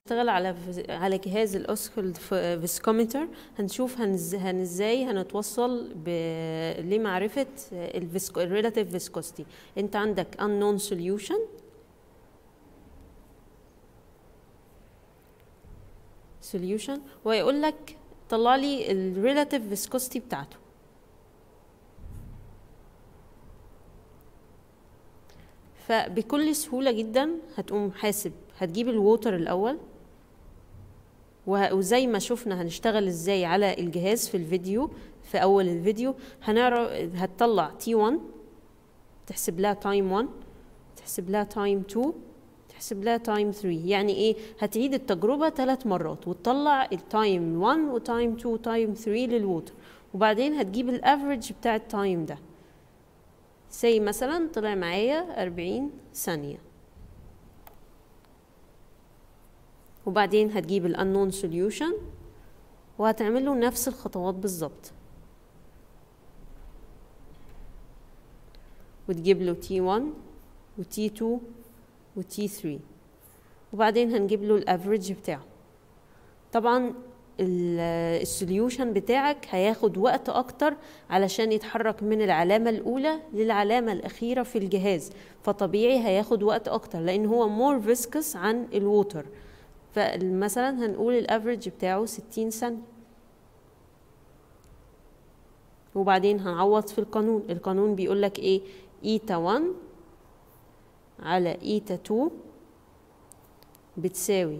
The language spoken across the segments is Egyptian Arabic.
هنشتغل على فيز- على جهاز الاوسكل فيسكومتر هنشوف هنز- هن ازاي هنتوصل ب... لمعرفة الريلاتيف فيسكوستي انت عندك unknown solution solution ويقول لك طلع لي الريلاتيف فيسكوستي بتاعته فبكل سهولة جدا هتقوم حاسب هتجيب الووتر الأول وه- وزي ما شفنا هنشتغل ازاي على الجهاز في الفيديو في أول الفيديو هنعرف هتطلع تي 1 تحسب لها تايم 1 تحسب لها تايم 2 تحسب لها تايم 3 يعني ايه هتعيد التجربة ثلاث مرات وتطلع التايم 1 وتايم 2 وتايم 3 للووتر وبعدين هتجيب الافريج بتاع التايم ده سي مثلا طلع معايا 40 ثانية وبعدين هتجيب ال unknown solution وهتعمل له نفس الخطوات بالظبط وتجيب له T1 و T2 و T3 وبعدين هنجيب له الافريج بتاعه طبعا السوليوشن بتاعك هياخد وقت اكتر علشان يتحرك من العلامة الاولى للعلامة الاخيرة في الجهاز فطبيعي هياخد وقت اكتر لان هو مور فيسكس عن الووتر فمثلا هنقول الافريج بتاعه 60 ثانية وبعدين هنعوض في القانون القانون بيقول لك ايه ايتا 1 على ايتا 2 بتساوي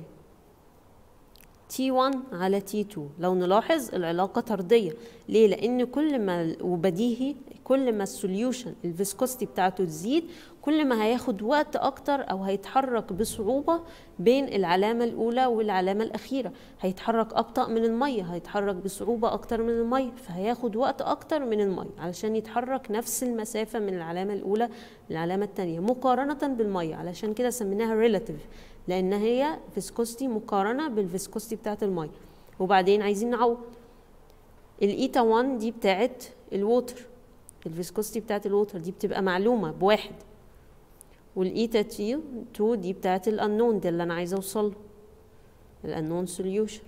T1 على T2 لو نلاحظ العلاقة طردية ليه؟ لأن كل ما وبديهي كل ما السوليوشن الفيسكوستي بتاعته تزيد كل ما هياخد وقت أكتر أو هيتحرك بصعوبة بين العلامة الأولى والعلامة الأخيرة هيتحرك أبطأ من المية هيتحرك بصعوبة أكتر من المية فهياخد وقت أكتر من المية علشان يتحرك نفس المسافة من العلامة الأولى للعلامة التانية مقارنة بالمية علشان كده سميناها relative لان هي فيسكوستي مقارنه بالفيسكوستي بتاعت الميه وبعدين عايزين نعوض الايتا 1 دي بتاعت الووتر الفيسكوستي بتاعت الووتر دي بتبقى معلومه بواحد والايتا تي 2 دي بتاعت الانون ده اللي انا عايزه اوصل له الانون سوليوشن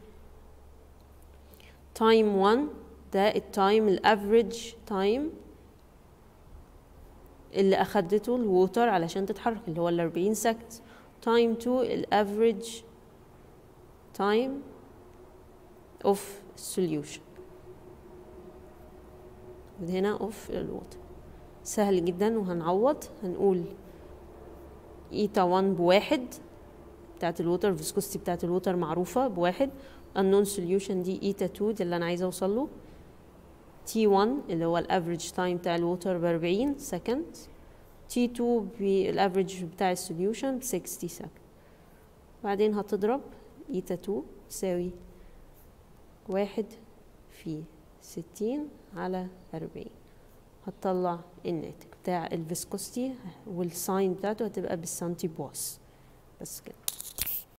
تايم 1 ده التايم الافريج تايم اللي اخدته الووتر علشان تتحرك اللي هو ال 40 سكند تايم 2 الافريج تايم اوف solution هنا اوف الووتر سهل جدا وهنعوض هنقول ايتا 1 بواحد بتاعت الووتر فيسكوستي بتاعت الووتر معروفة بواحد unknown solution دي ايتا 2 دي اللي انا عايزة اوصل له تي 1 اللي هو الافريج تايم بتاع الووتر ب 40 سكند تي 2 بالافريج بتاع السوليوشن ب 60 سكند بعدين هتضرب ايتا 2 تساوي واحد في ستين على أربعين هتطلع الناتج بتاع الفيسكوستي والساين بتاعته هتبقى بالسنتي بواس بس كده